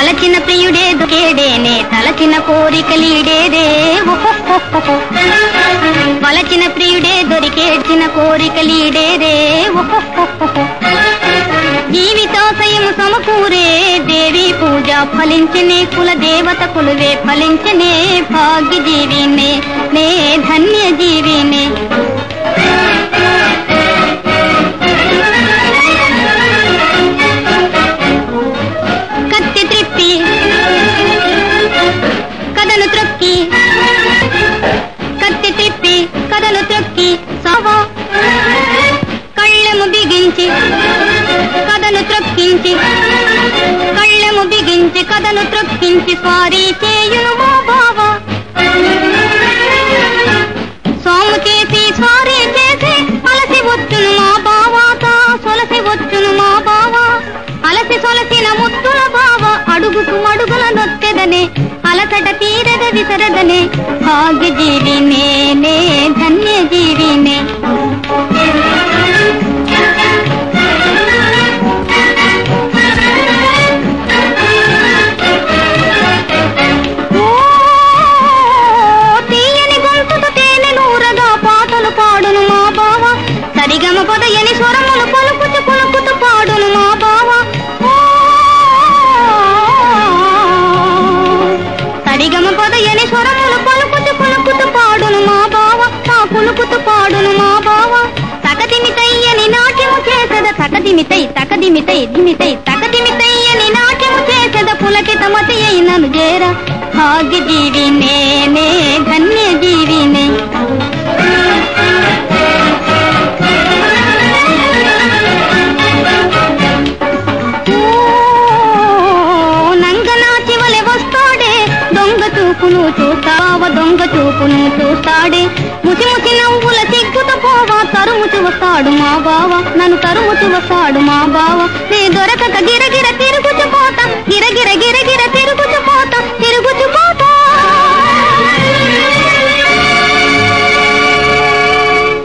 వలచిన ప్రియుడే దుకేడేనే తలచిన కోరికలీడేదే ఓహోహోహో. వలచిన ప్రియుడే దొరికేడ్చిన కోరికలీడేదే ఓహోహోహో. జీవితాశయము సమకూరే దేవి పూజ ఫలించనే కుల దేవత కులువే ఫలించనే భాగ్య జీవినే నే ధన్య జీవినే కత్తి త్రిప్పి కథను త్రొక్కి కత్తి త్రిప్పి కథను త్రొక్కి సావా కళ్ళెము బిగించి కథను త్రొక్కించి కళ్ళెము బిగించి కథను త్రొక్కించి స్వారీ చేయును మా బావ సోము చేసి స్వారీ చేసి అలసి వచ్చును మా బావాత సొలసి వచ్చును మా బావ అలసి సొలసిన ముత్తుల బావ అడుగుకు మడుగుల నొత్తెదనే అలసట తీరద విసరదనే భాగ్య జీవినే నే ధన్య జీవినే ఓ తీయని గొంతుతో తేనె నూరగా పాటలు పాడును మా బావ సరిగమ పదయని స్వరములు పలుకుతూ పలుకుతూ పాడును మా బావ ఓ, సరిగమ పదయని స్వరములు పలుకుతూ పలుకుతూ పాడును మా బావ నా పులుకుతూ పాడును మా బావ తకదిమితయ్యని నాట్యము చేసద తకదిమితై తకదిమితై దిమితై తకదిమితయ్యని నాట్యము చేసద పులకిత మతి అయినను చేర భాగ్య జీవినే నే ధన్య జీవినే ఓ, నంగనాచి వలె వస్తాడే దొంగ చూపును చూస్తావ దొంగ చూపును చూస్తాడే ముసి ముసి నవ్వుల సిగ్గుతో పోవా తరుముచి వస్తాడు మా బావ నన్ను తరుముచి వస్తాడు మా బావ నే దొరకక గిరగిర తిరుగుచు పోతా గిరగిర గిరగిర